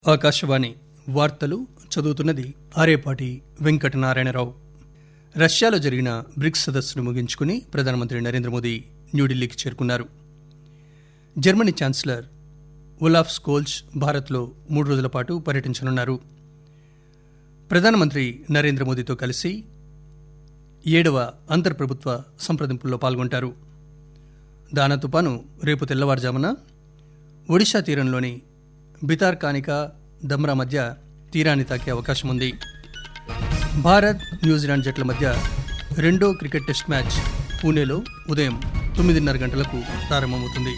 ఆకాశవాణి వార్తలు చదువుతున్నది ఆరేపాటి వెంకటనారాయణరావు రష్యాలో జరిగిన బ్రిక్స్ సదస్సును ముగించుకుని ప్రధానమంత్రి నరేంద్ర మోదీ న్యూఢిల్లీకి చేరుకున్నారు జర్మనీ ఛాన్సలర్ ఉలాఫ్ స్కోల్జ్ భారత్లో మూడు రోజుల పాటు పర్యటించనున్నారు ప్రధానమంత్రి నరేంద్ర మోదీతో కలిసి ఏడవ అంతర్ప్రభుత్వ సంప్రదింపుల్లో పాల్గొంటారు దానా తుపాను రేపు తెల్లవారుజామున ఒడిషా తీరంలోని బితార్కానికా దమ్రా మధ్య తీరాన్ని తాకే అవకాశం ఉంది భారత్ న్యూజిలాండ్ జట్ల మధ్య రెండో క్రికెట్ టెస్ట్ మ్యాచ్ పూణేలో ఉదయం తొమ్మిదిన్నర గంటలకు ప్రారంభమవుతుంది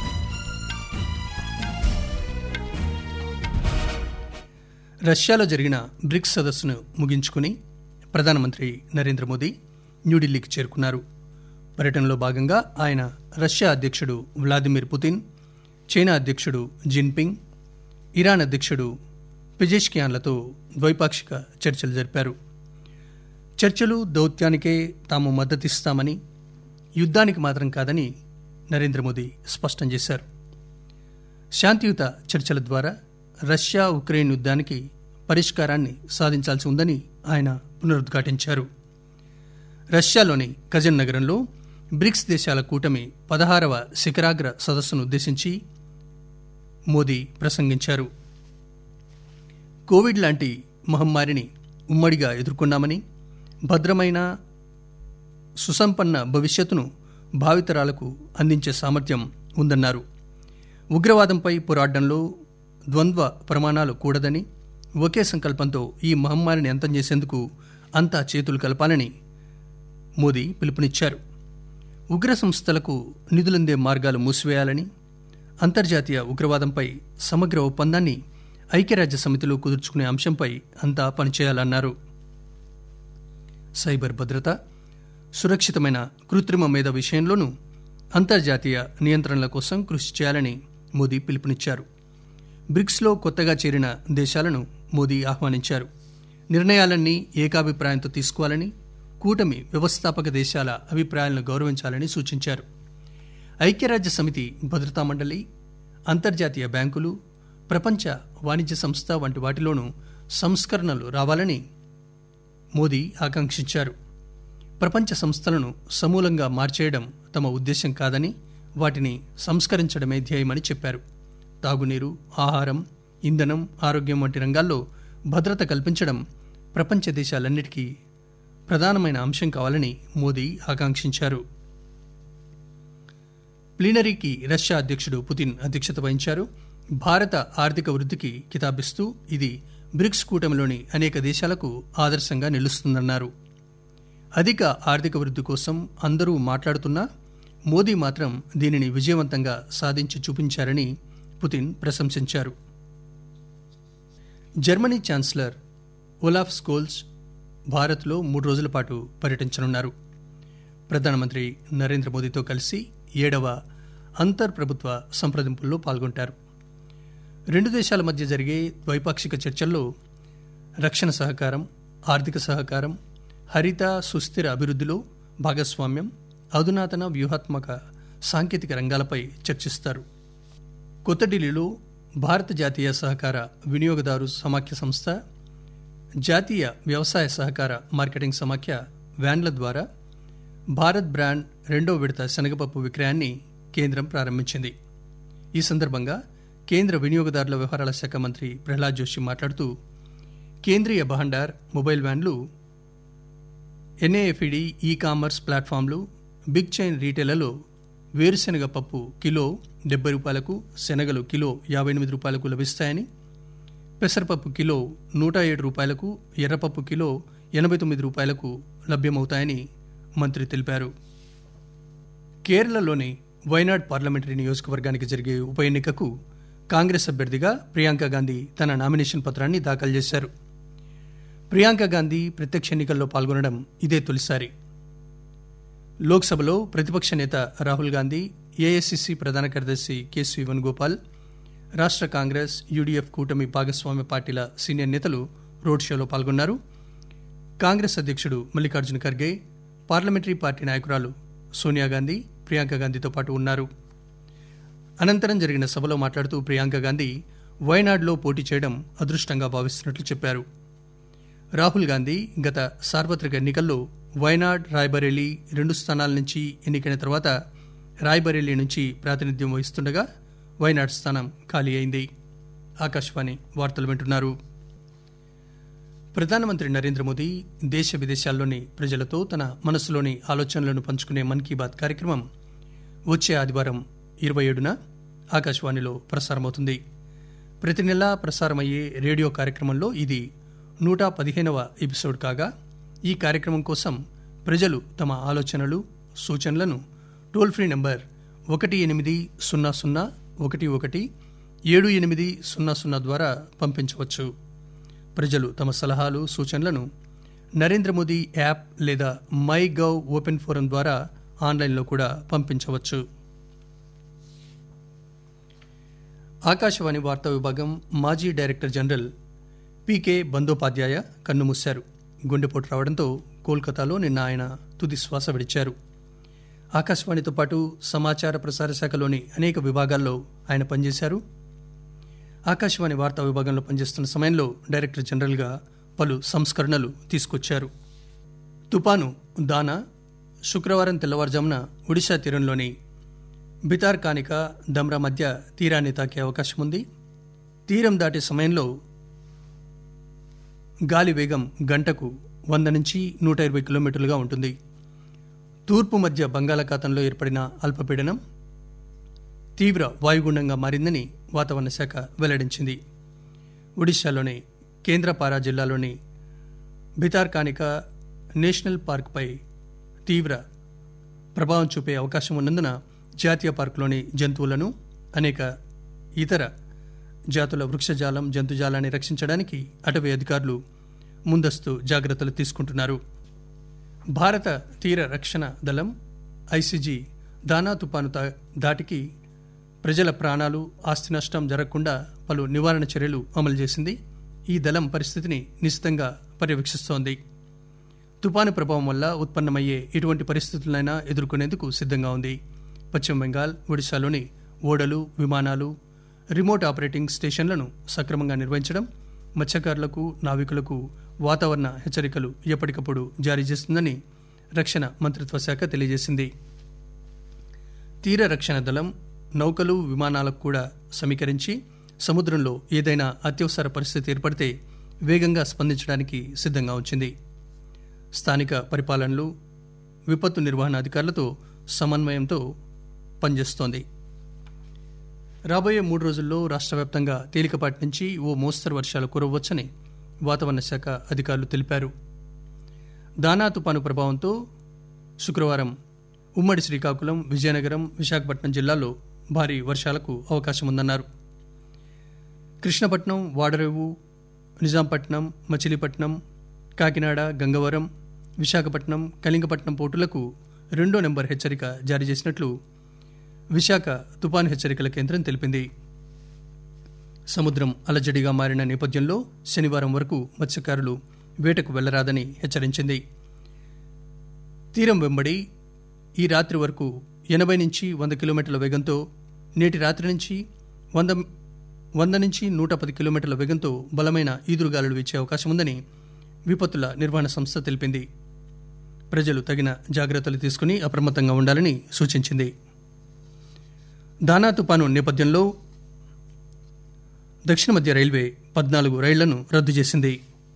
రష్యాలో జరిగిన బ్రిక్స్ సదస్సును ముగించుకుని ప్రధానమంత్రి నరేంద్ర మోదీ న్యూఢిల్లీకి చేరుకున్నారు పర్యటనలో భాగంగా ఆయన రష్యా అధ్యక్షుడు వ్లాదిమిర్ పుతిన్ చైనా అధ్యక్షుడు జిన్పింగ్ ఇరాన్ అధ్యక్షుడు పిజేష్కియాన్లతో ద్వైపాక్షిక చర్చలు జరిపారు చర్చలు దౌత్యానికే తాము మద్దతిస్తామని యుద్ధానికి మాత్రం కాదని నరేంద్ర మోదీ స్పష్టం చేశారు శాంతియుత చర్చల ద్వారా రష్యా ఉక్రెయిన్ యుద్ధానికి పరిష్కారాన్ని సాధించాల్సి ఉందని ఆయన పునరుద్ఘాటించారు రష్యాలోని కజన్ నగరంలో బ్రిక్స్ దేశాల కూటమి పదహారవ శిఖరాగ్ర సదస్సును ఉద్దేశించి మోదీ ప్రసంగించారు కోవిడ్ లాంటి మహమ్మారిని ఉమ్మడిగా ఎదుర్కొన్నామని భద్రమైన సుసంపన్న భవిష్యత్తును భావితరాలకు అందించే సామర్థ్యం ఉందన్నారు ఉగ్రవాదంపై పోరాటంలో ద్వంద్వ ప్రమాణాలు కూడదని ఒకే సంకల్పంతో ఈ మహమ్మారిని అంతం చేసేందుకు అంతా చేతులు కలపాలని మోదీ పిలుపునిచ్చారు ఉగ్ర సంస్థలకు నిధులందే మార్గాలు మూసివేయాలని అంతర్జాతీయ ఉగ్రవాదంపై సమగ్ర ఒప్పందాన్ని ఐక్యరాజ్య సమితిలో కుదుర్చుకునే అంశంపై అంతా పనిచేయాలన్నారు సైబర్ భద్రత సురక్షితమైన కృత్రిమ మేధ విషయంలోనూ అంతర్జాతీయ నియంత్రణల కోసం కృషి చేయాలని మోదీ పిలుపునిచ్చారు బ్రిక్స్లో కొత్తగా చేరిన దేశాలను మోదీ ఆహ్వానించారు నిర్ణయాలన్నీ ఏకాభిప్రాయంతో తీసుకోవాలని కూటమి వ్యవస్థాపక దేశాల అభిప్రాయాలను గౌరవించాలని సూచించారు ఐక్యరాజ్య సమితి భద్రతా మండలి అంతర్జాతీయ బ్యాంకులు ప్రపంచ వాణిజ్య సంస్థ వంటి వాటిలోనూ సంస్కరణలు రావాలని మోదీ ఆకాంక్షించారు ప్రపంచ సంస్థలను సమూలంగా మార్చేయడం తమ ఉద్దేశం కాదని వాటిని సంస్కరించడమే ధ్యేయమని చెప్పారు తాగునీరు ఆహారం ఇంధనం ఆరోగ్యం వంటి రంగాల్లో భద్రత కల్పించడం ప్రపంచ దేశాలన్నిటికీ ప్రధానమైన అంశం కావాలని మోదీ ఆకాంక్షించారు ప్లీనరీకి రష్యా అధ్యక్షుడు పుతిన్ అధ్యక్షత వహించారు భారత ఆర్థిక వృద్ధికి కితాబిస్తూ ఇది బ్రిక్స్ కూటమిలోని అనేక దేశాలకు ఆదర్శంగా నిలుస్తుందన్నారు అధిక ఆర్థిక వృద్ధి కోసం అందరూ మాట్లాడుతున్నా మోదీ మాత్రం దీనిని విజయవంతంగా సాధించి చూపించారని పుతిన్ ప్రశంసించారు జర్మనీ ఛాన్సలర్ ఒలాఫ్ స్కోల్స్ భారత్లో మూడు రోజుల పాటు పర్యటించనున్నారు ప్రధానమంత్రి నరేంద్ర మోదీతో కలిసి ఏడవ అంతర్ ప్రభుత్వ సంప్రదింపుల్లో పాల్గొంటారు రెండు దేశాల మధ్య జరిగే ద్వైపాక్షిక చర్చల్లో రక్షణ సహకారం ఆర్థిక సహకారం హరిత సుస్థిర అభివృద్ధిలో భాగస్వామ్యం అధునాతన వ్యూహాత్మక సాంకేతిక రంగాలపై చర్చిస్తారు కొత్త ఢిల్లీలో భారత జాతీయ సహకార వినియోగదారు సమాఖ్య సంస్థ జాతీయ వ్యవసాయ సహకార మార్కెటింగ్ సమాఖ్య వ్యాన్ల ద్వారా భారత్ బ్రాండ్ రెండో విడత శనగపప్పు విక్రయాన్ని కేంద్రం ప్రారంభించింది ఈ సందర్భంగా కేంద్ర వినియోగదారుల వ్యవహారాల శాఖ మంత్రి ప్రహ్లాద్ జోషి మాట్లాడుతూ కేంద్రీయ భండార్ మొబైల్ వ్యాన్లు ఎన్ఏఎఫ్ఈడి ఈ కామర్స్ ప్లాట్ఫామ్లు బిగ్ చైన్ రీటైలలో వేరుశెనగ పప్పు కిలో డెబ్బై రూపాయలకు శనగలు కిలో యాభై ఎనిమిది రూపాయలకు లభిస్తాయని పెసరపప్పు కిలో నూట ఏడు రూపాయలకు ఎర్రపప్పు కిలో ఎనభై తొమ్మిది రూపాయలకు లభ్యమవుతాయని మంత్రి తెలిపారు కేరళలోని వైనాడ్ పార్లమెంటరీ నియోజకవర్గానికి జరిగే ఉప ఎన్నికకు కాంగ్రెస్ అభ్యర్థిగా ప్రియాంక గాంధీ తన నామినేషన్ పత్రాన్ని దాఖలు చేశారు ప్రియాంక గాంధీ ప్రత్యక్ష ఎన్నికల్లో పాల్గొనడం ఇదే తొలిసారి లోక్సభలో ప్రతిపక్ష నేత రాహుల్ గాంధీ ఏఐసిసి ప్రధాన కార్యదర్శి కెసి వేణుగోపాల్ రాష్ట్ర కాంగ్రెస్ యూడీఎఫ్ కూటమి భాగస్వామ్య పార్టీల సీనియర్ నేతలు రోడ్ షోలో పాల్గొన్నారు కాంగ్రెస్ అధ్యక్షుడు మల్లికార్జున ఖర్గే పార్లమెంటరీ పార్టీ నాయకురాలు సోనియా గాంధీ ప్రియాంక గాంధీతో పాటు ఉన్నారు అనంతరం జరిగిన సభలో మాట్లాడుతూ ప్రియాంక గాంధీ వయనాడ్లో పోటీ చేయడం అదృష్టంగా భావిస్తున్నట్లు చెప్పారు రాహుల్ గాంధీ గత సార్వత్రిక ఎన్నికల్లో వయనాడ్ రాయ్బరేలీ రెండు స్థానాల నుంచి ఎన్నికైన తర్వాత రాయ్బరేలీ నుంచి ప్రాతినిధ్యం వహిస్తుండగా వయనాడ్ స్థానం ఖాళీ అయింది ఆకాశవాణి వార్తలు వింటున్నారు ప్రధానమంత్రి నరేంద్ర మోదీ దేశ విదేశాల్లోని ప్రజలతో తన మనసులోని ఆలోచనలను పంచుకునే మన్ కీ బాత్ కార్యక్రమం వచ్చే ఆదివారం ఇరవై ఏడున ఆకాశవాణిలో ప్రసారమవుతుంది ప్రతి నెలా ప్రసారమయ్యే రేడియో కార్యక్రమంలో ఇది నూట పదిహేనవ ఎపిసోడ్ కాగా ఈ కార్యక్రమం కోసం ప్రజలు తమ ఆలోచనలు సూచనలను టోల్ ఫ్రీ నంబర్ ఒకటి ఎనిమిది సున్నా సున్నా ఒకటి ఒకటి ఏడు ఎనిమిది సున్నా సున్నా ద్వారా పంపించవచ్చు ప్రజలు తమ సలహాలు సూచనలను నరేంద్ర మోదీ యాప్ లేదా మై గవ్ ఓపెన్ ఫోరం ద్వారా ఆన్లైన్లో కూడా పంపించవచ్చు ఆకాశవాణి వార్తా విభాగం మాజీ డైరెక్టర్ జనరల్ పీకే బందోపాధ్యాయ కన్నుమూశారు గుండెపోటు రావడంతో కోల్కతాలో నిన్న ఆయన తుది శ్వాస విడిచారు ఆకాశవాణితో పాటు సమాచార ప్రసార శాఖలోని అనేక విభాగాల్లో ఆయన పనిచేశారు ఆకాశవాణి వార్తా విభాగంలో పనిచేస్తున్న సమయంలో డైరెక్టర్ జనరల్గా పలు సంస్కరణలు తీసుకొచ్చారు తుపాను దానా శుక్రవారం తెల్లవారుజామున ఒడిశా తీరంలోని బితార్ కానిక దమ్రా మధ్య తీరాన్ని తాకే అవకాశం ఉంది తీరం దాటే సమయంలో గాలి వేగం గంటకు వంద నుంచి నూట ఇరవై కిలోమీటర్లుగా ఉంటుంది తూర్పు మధ్య బంగాళాఖాతంలో ఏర్పడిన అల్పపీడనం తీవ్ర వాయుగుండంగా మారిందని వాతావరణ శాఖ వెల్లడించింది ఒడిశాలోని కేంద్రపారా జిల్లాలోని బితార్కానిక నేషనల్ పార్క్పై తీవ్ర ప్రభావం చూపే అవకాశం ఉన్నందున జాతీయ పార్కులోని జంతువులను అనేక ఇతర జాతుల వృక్షజాలం జంతుజాలాన్ని రక్షించడానికి అటవీ అధికారులు ముందస్తు జాగ్రత్తలు తీసుకుంటున్నారు భారత తీర రక్షణ దళం ఐసీజీ దానా తుపాను తా- దాటికి ప్రజల ప్రాణాలు ఆస్తి నష్టం జరగకుండా పలు నివారణ చర్యలు అమలు చేసింది ఈ దళం పరిస్థితిని నిశితంగా పర్యవేక్షిస్తోంది తుపాను ప్రభావం వల్ల ఉత్పన్నమయ్యే ఎటువంటి పరిస్థితులైనా ఎదుర్కొనేందుకు సిద్ధంగా ఉంది పశ్చిమ బెంగాల్ ఒడిశాలోని ఓడలు విమానాలు రిమోట్ ఆపరేటింగ్ స్టేషన్లను సక్రమంగా నిర్వహించడం మత్స్యకారులకు నావికులకు వాతావరణ హెచ్చరికలు ఎప్పటికప్పుడు జారీ చేస్తుందని రక్షణ మంత్రిత్వ శాఖ తెలియజేసింది తీర రక్షణ దళం నౌకలు విమానాలకు కూడా సమీకరించి సముద్రంలో ఏదైనా అత్యవసర పరిస్థితి ఏర్పడితే వేగంగా స్పందించడానికి సిద్ధంగా ఉంచింది స్థానిక పరిపాలనలు విపత్తు నిర్వహణ అధికారులతో సమన్వయంతో పనిచేస్తోంది రాబోయే మూడు రోజుల్లో రాష్ట్ర వ్యాప్తంగా తేలికపాటి నుంచి ఓ మోస్తరు వర్షాలు కురవచ్చని వాతావరణ శాఖ అధికారులు తెలిపారు దానా తుపాను ప్రభావంతో శుక్రవారం ఉమ్మడి శ్రీకాకుళం విజయనగరం విశాఖపట్నం జిల్లాల్లో భారీ వర్షాలకు అవకాశం ఉందన్నారు కృష్ణపట్నం వాడరేవు నిజాంపట్నం మచిలీపట్నం కాకినాడ గంగవరం విశాఖపట్నం కళింగపట్నం పోర్టులకు రెండో నెంబర్ హెచ్చరిక జారీ చేసినట్లు విశాఖ తుపాను హెచ్చరికల కేంద్రం తెలిపింది సముద్రం అలజడిగా మారిన నేపథ్యంలో శనివారం వరకు మత్స్యకారులు వేటకు వెళ్లరాదని హెచ్చరించింది తీరం వెంబడి ఈ రాత్రి వరకు ఎనభై నుంచి వంద కిలోమీటర్ల వేగంతో నేటి రాత్రి నుంచి వంద వంద నుంచి నూట పది కిలోమీటర్ల వేగంతో బలమైన ఈదురుగాలులు వీచే అవకాశం ఉందని విపత్తుల నిర్వహణ సంస్థ తెలిపింది ప్రజలు తగిన జాగ్రత్తలు తీసుకుని అప్రమత్తంగా ఉండాలని సూచించింది దానా తుపాను నేపథ్యంలో దక్షిణ మధ్య రైల్వే పద్నాలుగు రైళ్లను రద్దు చేసింది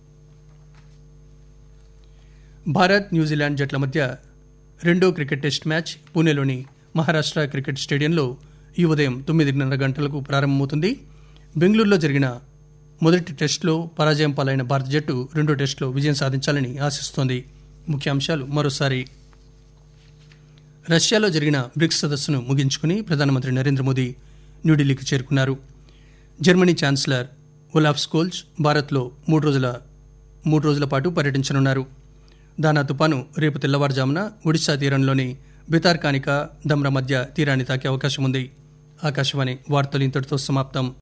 భారత్ న్యూజిలాండ్ జట్ల మధ్య రెండో క్రికెట్ టెస్ట్ మ్యాచ్ పూణేలోని మహారాష్ట్ర క్రికెట్ స్టేడియంలో ఈ ఉదయం తొమ్మిదిన్నర గంటలకు ప్రారంభమవుతుంది బెంగళూరులో జరిగిన మొదటి టెస్టులో పరాజయం పాలైన భారత జట్టు రెండో టెస్టులో విజయం సాధించాలని ఆశిస్తోంది ముఖ్యాంశాలు మరోసారి రష్యాలో జరిగిన బ్రిక్స్ సదస్సును ముగించుకుని ప్రధానమంత్రి నరేంద్ర మోదీ న్యూఢిల్లీకి చేరుకున్నారు జర్మనీ ఛాన్సలర్ ఒలాఫ్ స్కోల్జ్ భారత్లో మూడు రోజుల మూడు రోజుల పాటు పర్యటించనున్నారు దానా తుపాను రేపు తెల్లవారుజామున ఒడిశా తీరంలోని బితార్కానిక దమ్రా మధ్య తీరాన్ని తాకే అవకాశం ఉంది ఆకాశవాణి వార్తలు ఇంతటితో సమాప్తం